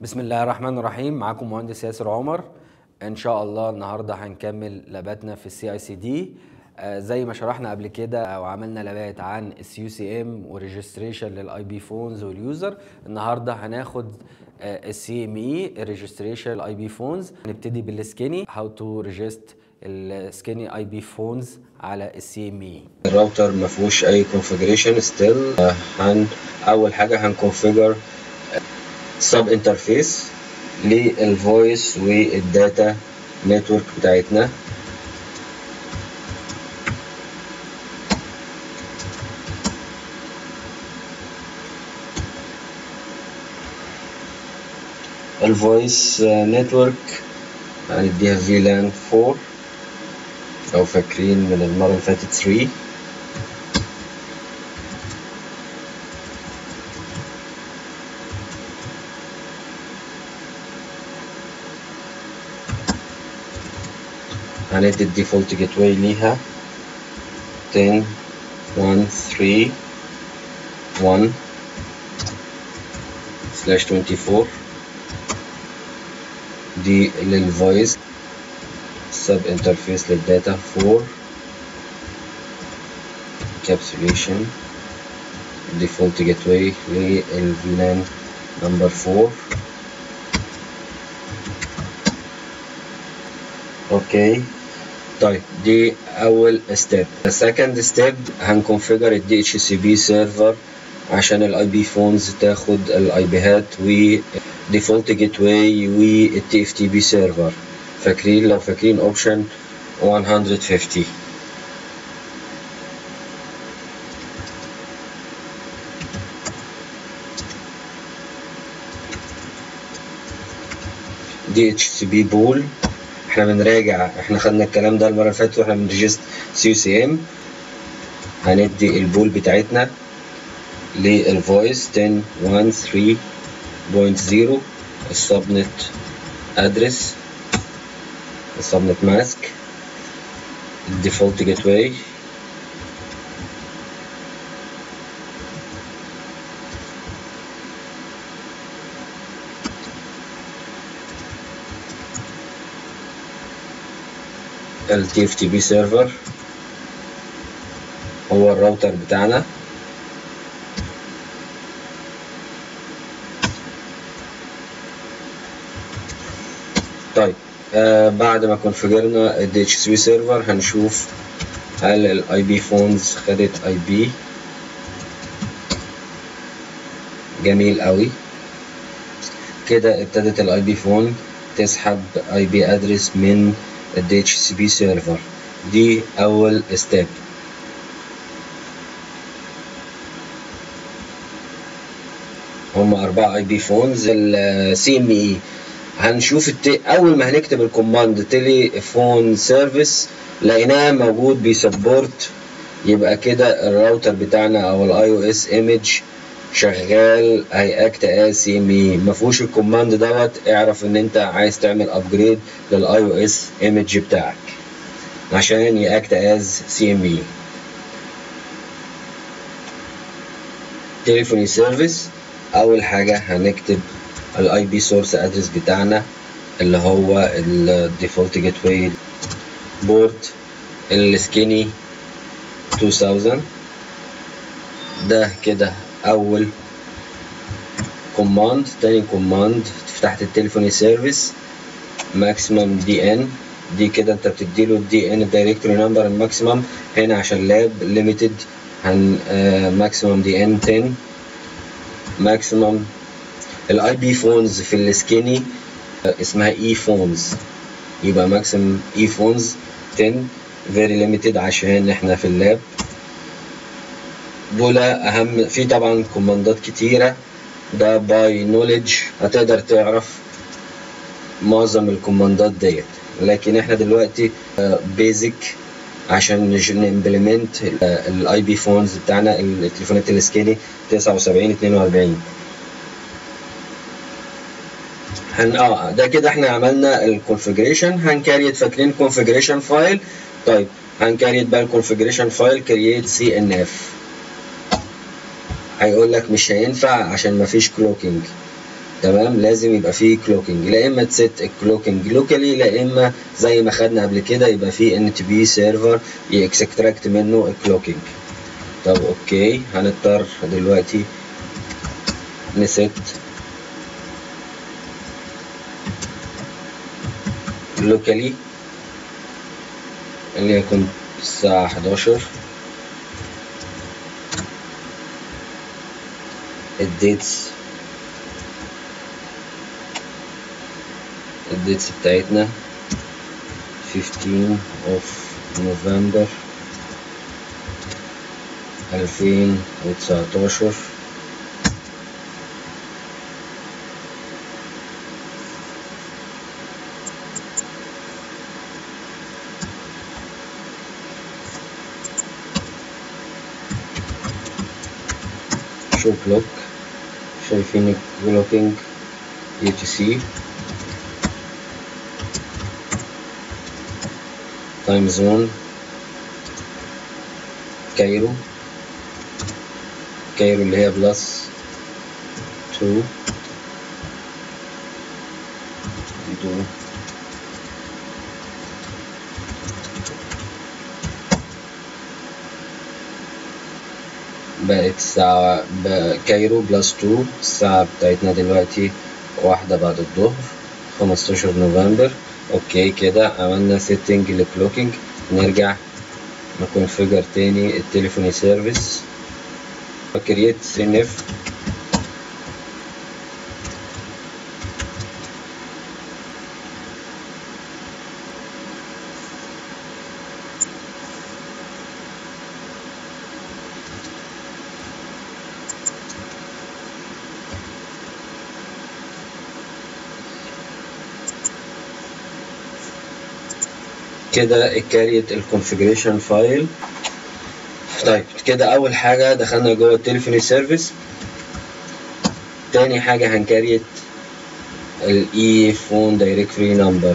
بسم الله الرحمن الرحيم معاكم مهندس ياسر عمر ان شاء الله النهارده هنكمل لاباتنا في السي اي سي دي زي ما شرحنا قبل كده او عملنا لابات عن السي يو سي ام وريجستريشن للاي بي فونز واليوزر النهارده هناخد السي ام اي الريجستريشن للاي بي فونز نبتدي بالسكيني هاو تو ريجست السكيني اي بي فونز على السي ام اي الراوتر ما فيهوش اي كونفيجريشن ستيل هن اول حاجه هنكونفيجر سب انترفيس للفويس والداتا نتورك بتاعتنا الفويس نتورك هنديها فيلان 4 لو فاكرين من المرة اللي فاتت 3 هندي الديفولت جيت واي ليها 10 1 3 1 سلاش 24 دي للفويس سب انترفيس للداتا 4 encapsulation default gateway للفلان نمبر 4 اوكي طيب دي اول ستيب السكند ستيب هنكونفيجر الدي اتش سي بي سيرفر عشان الاي بي فونز تاخد الاي بيهات و ديفولت جيت واي والتي اف تي بي سيرفر فاكرين لو فاكرين اوبشن 150 دي اتش سي بي بول احنا بنراجع احنا خدنا الكلام ده المره اللي فاتت واحنا بنريجست سي يو سي ام هندي البول بتاعتنا للفويس 10 1 3.0 السبنت ادرس السبنت ماسك الديفولت جيت واي ال TFTP سيرفر هو الراوتر بتاعنا طيب آه بعد ما كونفيجرنا ال DHCP سيرفر هنشوف هل الاي بي فونز خدت اي بي جميل قوي كده ابتدت الاي بي فون تسحب اي بي ادرس من ال DHCP سيرفر دي اول ستيب هم اربعة اي بي فونز السي ام اي هنشوف الت... اول ما هنكتب الكوماند تليفون سيرفيس لقيناه موجود بيسبورت يبقى كده الراوتر بتاعنا او الاي او اس ايمج شغال هيأكت از سي ام اي ما فيهوش الكوماند دوت اعرف ان انت عايز تعمل ابجريد للاي او اس ايمج بتاعك عشان يأكت از سي ام اي تليفوني سيرفيس اول حاجه هنكتب الاي بي سورس ادرس بتاعنا اللي هو الديفولت جيت واي بورت السكيني 2000 ده كده اول كوماند تاني كوماند فتحت التليفوني سيرفيس ماكسيمم دي ان دي كده انت بتديله الدي ان الدايركتوري نمبر الماكسيمم هنا عشان لاب ليميتد هن ماكسيمم دي ان 10 ماكسيمم الاي بي فونز في السكيني اسمها اي فونز يبقى ماكسيمم اي فونز 10 فيري ليميتد عشان احنا في اللاب دول اهم في طبعا كوماندات كتيره ده باي نوليدج هتقدر تعرف معظم الكوماندات ديت لكن احنا دلوقتي بيزك عشان نمبلمنت الاي بي فونز بتاعنا التليفونات السكيني 79 42 هن اه ده كده احنا عملنا الكونفجريشن هنكريت فاكرين كونفجريشن فايل طيب هنكريت بقى الكونفجريشن فايل كرييت سي ان اف هيقول لك مش هينفع عشان مفيش كلوكينج تمام لازم يبقى فيه كلوكينج لا اما تست الكلوكينج لوكالي لا اما زي ما خدنا قبل كده يبقى فيه ان تي بي سيرفر يكستراكت منه الكلوكينج طب اوكي هنضطر دلوقتي نست لوكالي اللي يكون الساعة 11 الديتس الديتس بتاعتنا 15 of نوفمبر 2019 شو كلوك شايفين كلوكينج يو تي سي تايم زون كايرو كايرو اللي هي بلس 2 2 بقت الساعة ب- كايرو بلس 2 الساعة بتاعتنا دلوقتي واحدة بعد الظهر 15 نوفمبر اوكي كده عملنا سيتنج للكلوكينج نرجع نكونفيجر تاني التليفوني سيرفيس كرييت سي اف كده اتكريت الكونفيجريشن فايل طيب كده اول حاجه دخلنا جوه التليفوني سيرفيس تاني حاجه هنكريت الاي فون دايركتوري نمبر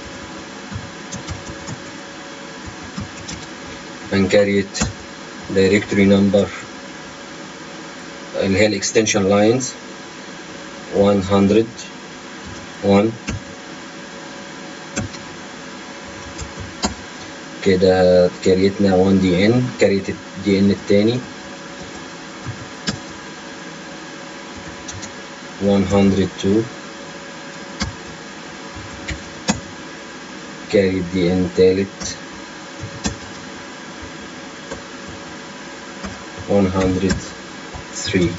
هنكريت دايركتوري نمبر اللي هي الاكستنشن لاينز 100 1 كده كريتنا 1 دي ان كريت الدي ان التاني 102 كاري الدي ان تالت 103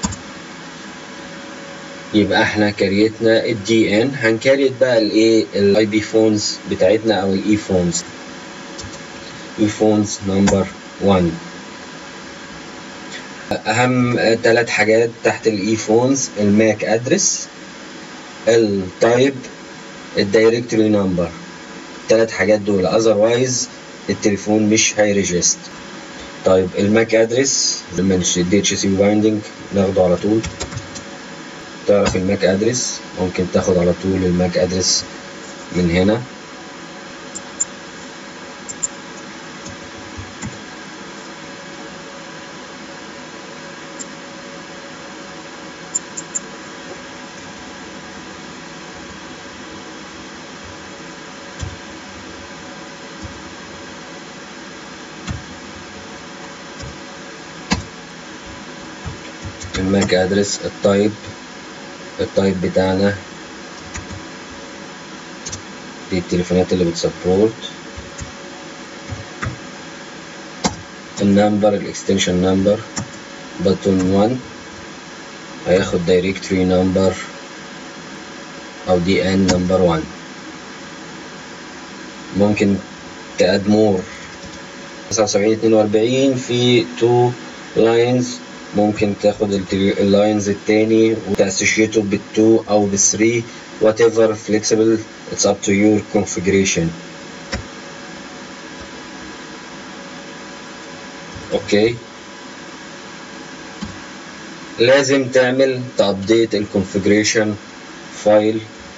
يبقى احنا كريتنا الدي ان هنكريت بقى الايه الاي بي فونز بتاعتنا او الاي فونز اي فونز نمبر 1 اهم ثلاث حاجات تحت الاي فونز الماك ادرس التايب الدايركتوري نمبر ثلاث حاجات دول اذروايز التليفون مش هيريجست طيب الماك ادرس لما الدي اتش سي بايندنج ناخده على طول تعرف الماك ادرس ممكن تاخد على طول الماك ادرس من هنا الماك ادرس التايب التايب بتاعنا دي التليفونات اللي بتسبورت النمبر الاكستنشن نمبر بutton 1 هياخد دايركتوري نمبر او دي ان نمبر 1 ممكن تاد مور 79 42 في 2 لاينز ممكن تاخد اللاينز التاني وتاسوشيته بالتو او بالثري whatever flexible it's up to your configuration اوكي لازم تعمل تابديت الكونفيجريشن فايل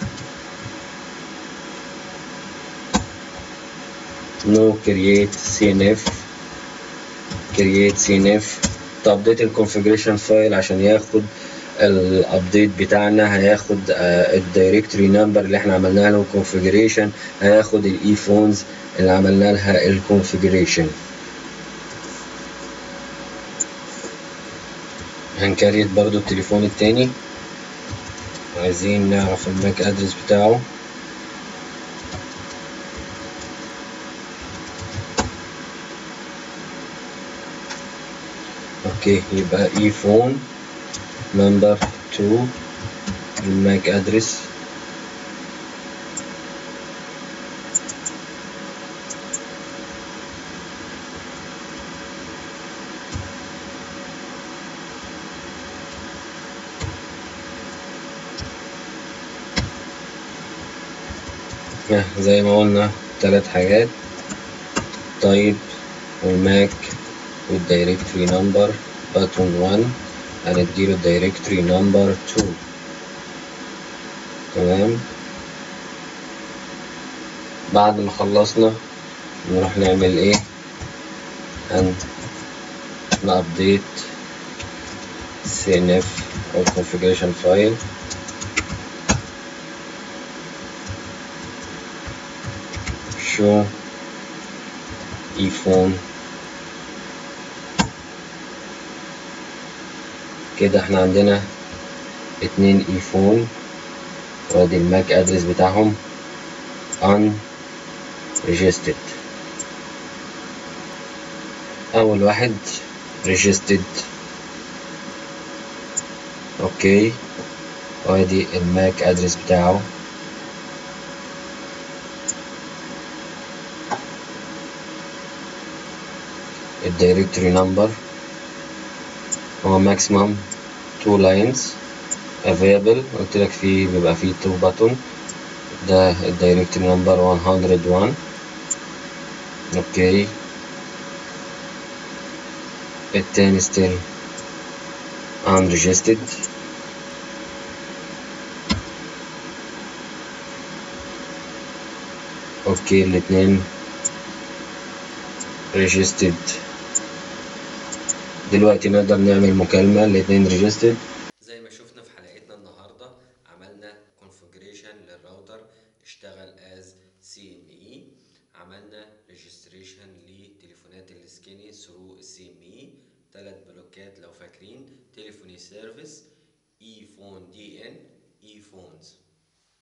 no create cnf create cnf تابديت الكونفيجريشن فايل عشان ياخد الابديت بتاعنا هياخد الدايركتوري نمبر اللي احنا عملنا له configuration هياخد الاي فونز اللي عملنا لها الكونفيجريشن هنكريت برضو التليفون التاني عايزين نعرف الماك ادرس بتاعه اوكي يبقى اي فون نمبر 2 الماك ادرس زي ما قلنا ثلاث حاجات طيب والماك والدايركتوري نمبر باتون 1 هنديله الدايركتوري نمبر 2 تمام بعد ما خلصنا نروح نعمل ايه هن نابديت cnf او configuration file show ephone كده احنا عندنا اتنين ايفون وادي الماك ادرس بتاعهم unregistered اول واحد registered اوكي وادي الماك ادرس بتاعه الدايركتوري نمبر هو maximum two lines available قلت لك فيه بيبقى فيه two button ده الدايركتوري نمبر 101 اوكي التاني still unregistered اوكي الاتنين registered دلوقتي نقدر نعمل مكالمة الاتنين registered زي ما شفنا في حلقتنا النهاردة عملنا configuration للراوتر اشتغل as CME عملنا registration لتليفونات السكيني through CME تلات بلوكات لو فاكرين تليفوني سيرفيس اي فون دي ان اي فونز